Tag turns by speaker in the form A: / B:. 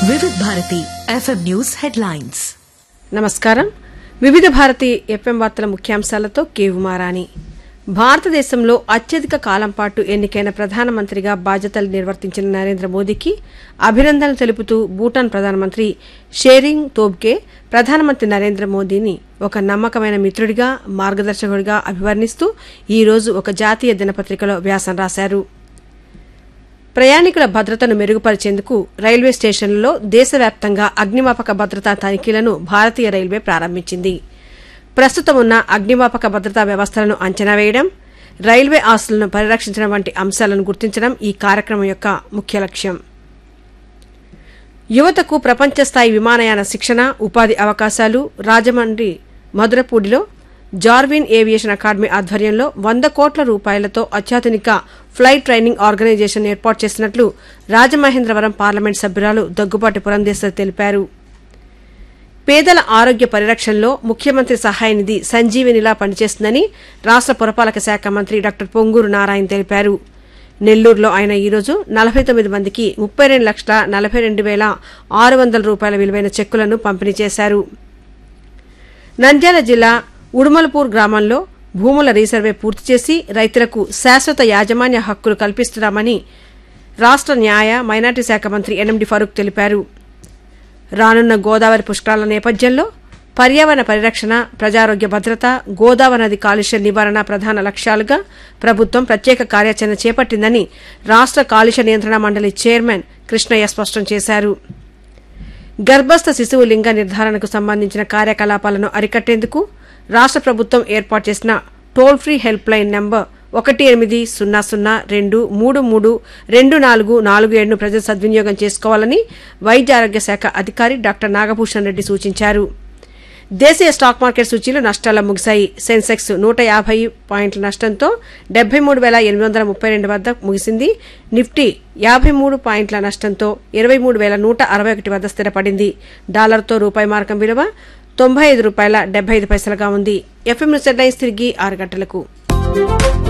A: వివిధ Bharati FM news headlines
B: నమస్కారం వివిధ భారతి ఎఫ్ఎం వార్తల ముఖ్యాంశాలతో కేవుమారాణి భారతదేశంలో అత్యధిక కాలం పాటు ఎన్నికైన ప్రధానమంత్రిగా బాధ్యతలు నిర్వర్తించిన నరేంద్ర మోదీకి అభినందనలు తెలుపుతూ భూటాన్ ప్రధానమంత్రి షేరింగ్ తోబ్కే ప్రధానమంత్రి నరేంద్ర మోదీని ఒక నమ్మకమైన మిత్రుడిగా మార్గదర్శకుడిగా అభివర్ణిస్తూ ఈ రోజు ఒక జాతీయ దినపత్రికలో వ్యాసం రాశారు ప్రయాణికుల భద్రతను మెరుగుపరిచేందుకు రైల్వే స్టేషన్లలో దేశవ్యాప్తంగా అగ్నిమాపక భద్రతా తనిఖీలను భారతీయ రైల్వే ప్రారంభించింది ప్రస్తుతం ఉన్న అగ్నిమాపక భద్రతా వ్యవస్థలను అంచనా వేయడం రైల్వే ఆస్తులను పరిరక్షించడం వంటి అంశాలను గుర్తించడం ఈ కార్యక్రమం యొక్క ముఖ్య లక్ష్యం యువతకు ప్రపంచ స్థాయి విమానయాన శిక్షణ ఉపాధి అవకాశాలు రాజమండ్రి మధురపూడిలో జార్విన్ ఏవియేషన్ అకాడమీ ఆధ్వర్యంలో వంద కోట్ల రూపాయలతో అత్యాధునిక ఫ్లైట్ ట్రైనింగ్ ఆర్గనైజేషన్ ఏర్పాటు చేసినట్లు రాజమహేంద్రవరం పార్లమెంట్ సభ్యురాలు దగ్గుబాటి పురంధేశ్వర్ తెలిపారు పేదల ఆరోగ్య పరిరక్షణలో ముఖ్యమంత్రి సహాయ నిధి సంజీవనిలా పనిచేస్తుందని రాష్ట పురపాలక శాఖ మంత్రి డాక్టర్ పొంగూరు నారాయణ తెలిపారు నెల్లూరులో ఆయన ఈరోజు నలభై తొమ్మిది మందికి ముప్పై రెండు లక్షల నలభై రెండు వేల ఆరు వందల రూపాయల విలువైన చెక్కులను పంపిణీ చేశారు నంద్యాల జిల్లా ఉడుమలపూర్ గ్రామంలో భూముల రీసర్వే పూర్తి చేసి రైతులకు శాశ్వత యాజమాన్య హక్కులు కల్పిస్తున్నామని రాష్ట న్యాయ మైనార్టీ శాఖ మంత్రి ఎన్ఎండి ఫరూక్ తెలిపారు రానున్న గోదావరి పుష్కరాల నేపథ్యంలో పర్యావరణ పరిరక్షణ ప్రజారోగ్య భద్రత గోదావరి నది కాలుష్య నివారణ ప్రధాన లక్ష్యాలుగా ప్రభుత్వం ప్రత్యేక కార్యాచరణ చేపట్టిందని రాష్ట కాలుష్య నియంత్రణ మండలి చైర్మన్ కృష్ణయ్య స్పష్టం చేశారు గర్భస్థ శిశువు లింగ నిర్ధారణకు సంబంధించిన కార్యకలాపాలను అరికట్టేందుకు రాష్ట ప్రభుత్వం ఏర్పాటు చేసిన toll free helpline number ఒకటి ఎనిమిది సున్నా సున్నా రెండు మూడు మూడు రెండు నాలుగు నాలుగు ఏడును ప్రజలు సద్వినియోగం చేసుకోవాలని వైద్య ఆరోగ్య శాఖ అధికారి డాక్టర్ నాగభూషణ్ రెడ్డి సూచించారు దేశీయ స్టాక్ మార్కెట్ సూచీలు నష్టాల ముగిశాయి సెన్సెక్స్ నూట యాభై పాయింట్ల నష్టంతో డెబ్బై మూడు వేల ఎనిమిది వందల ముప్పై రెండు వద్ద ముగిసింది నిఫ్టీ యాభై మూడు పాయింట్ల నష్టంతో ఇరవై మూడు వేల నూట అరవై ఒకటి వద్ద స్థిరపడింది డాలర్తో రూపాయి మార్కం విలువ తొంభై ఐదు రూపాయల డెబ్బై ఐదు పైసలుగా ఉంది ఎఫ్ఎం న్యూస్ హెడ్లైన్స్ తిరిగి ఆరు గంటలకు